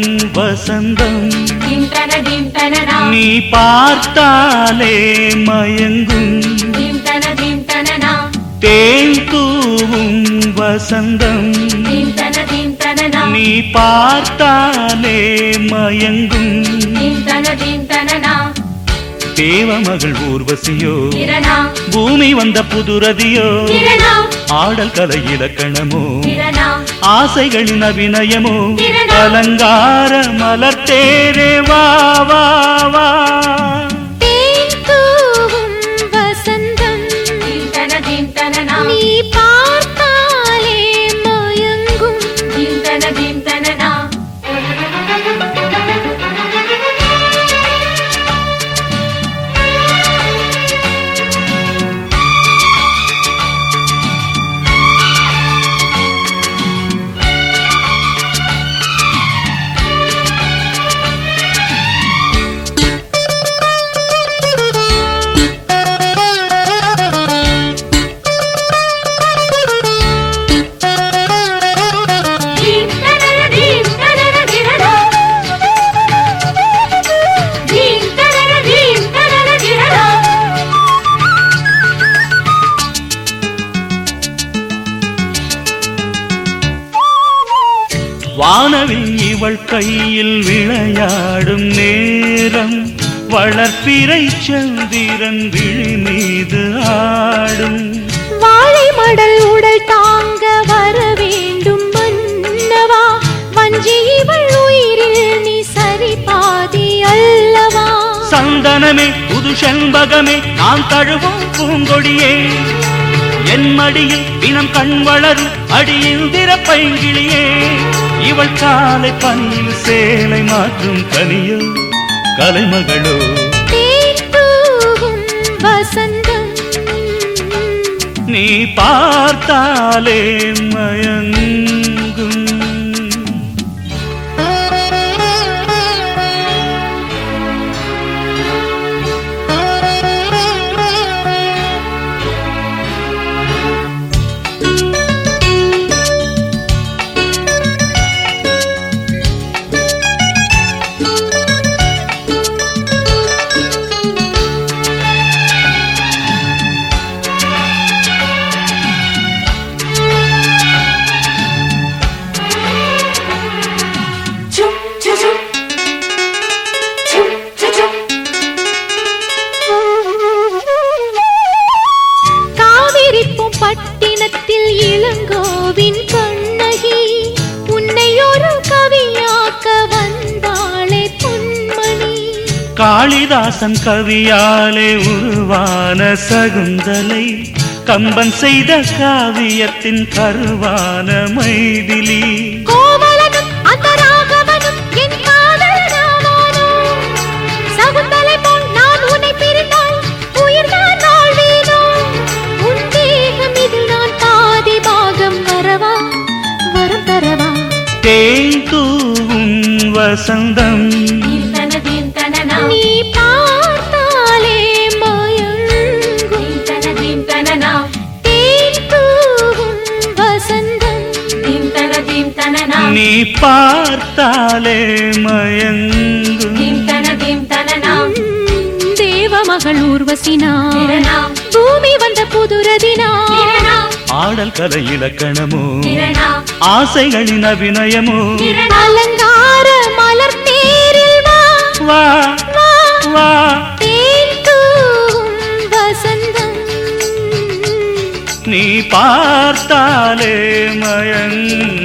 வசந்தம் தின்தன தின்தனனா நீ பார்த்தாலே மயங்கும் தின்தன தின்தனனா தேன் தூவும் வசந்தம் தின்தன தின்தனனா நீ பார்த்தாலே மயங்கும் தின்தன தின்தனனா தேவமகள் ஊர்வசியோ திரணா பூமி வந்த புதுரதியோ திரணா ஆடல் கலை இலக்கணமோ திரணா ஆசைகளின் அபிநயமோ திரணா. அலங்கார மலர்த்தேரே வா வா வா தேன் தூவும் வசந்தம் தின்தன தின்தனனா நீ பார்த்தாலே மயங்கும் தின்தன தின்தனனா தின்தன தின்தனன திரணா தின்தன தின்தனன திரணா வானவில் இவள் கையில் விளையாடும் நேரம் வளர்ப்பிறை சந்திரன் விழி மீது ஆடும் வாழை மடல் உடல் தாங்க வர வேண்டும் மன்னவா வஞ்சி இவள் உயிரில் நீ சரி பாதி அல்லவா சந்தனமே புது செண்பகமே நான் தழுவும் பூங்கொடியே என் மடியில் தினம் கண் வளரும் அடியிந்திர பைங்கிளியே இவள் காலை பணியில் சேலை மாற்றும் கனியோ கலைமகளோ தேன் தூவும் வசந்தம் நீ பார்த்தாலே மயங்கும் சும் சும் சும் சும் சும் காவிரிப்பும் பட்டினத்தில் இளங்கோவின் கண்ணகி உன்னை ஒரு கவியாக்க வந்தாளே பொன்மணி காளிதாசன் கவியாலே உருவான சகுந்தலை கம்பன் செய்த காவியத்தின் கருவான மைதிலி கோவலனும் அந்த ராகவனும் என் காதலனாவானோ சகுந்தலை போல் நான் உன்னை பிரிந்தால் உயிர்தான் வாழ்வேனோ உன் தேகம் இதில் நான் பாதி பாகம் வரவா வரம் தரவா தேன் தூவும் வசந்தம் தின்தன தின்தனனா நீ பார்த்தாலே மயங்கும் தின்தன தின்தனனா தேன் தூவும் வசந்தம் தின்தன தின்தனனா நீ பார்த்தாலே மயங்கும் தின்தன தின்தனனா தேவமகள் ஊர்வசினா திரணா பூமி வந்த புதுரதினா திரணா ஆடல் கலை இலக்கணமோ திரணா ஆசைகளின் அபிநயமோ திரணா அலங்கார மலர் தேரில் வா வா வா வா தேன் தூவும் வசந்தம் நீ பார்த்தாலே மயங்கும்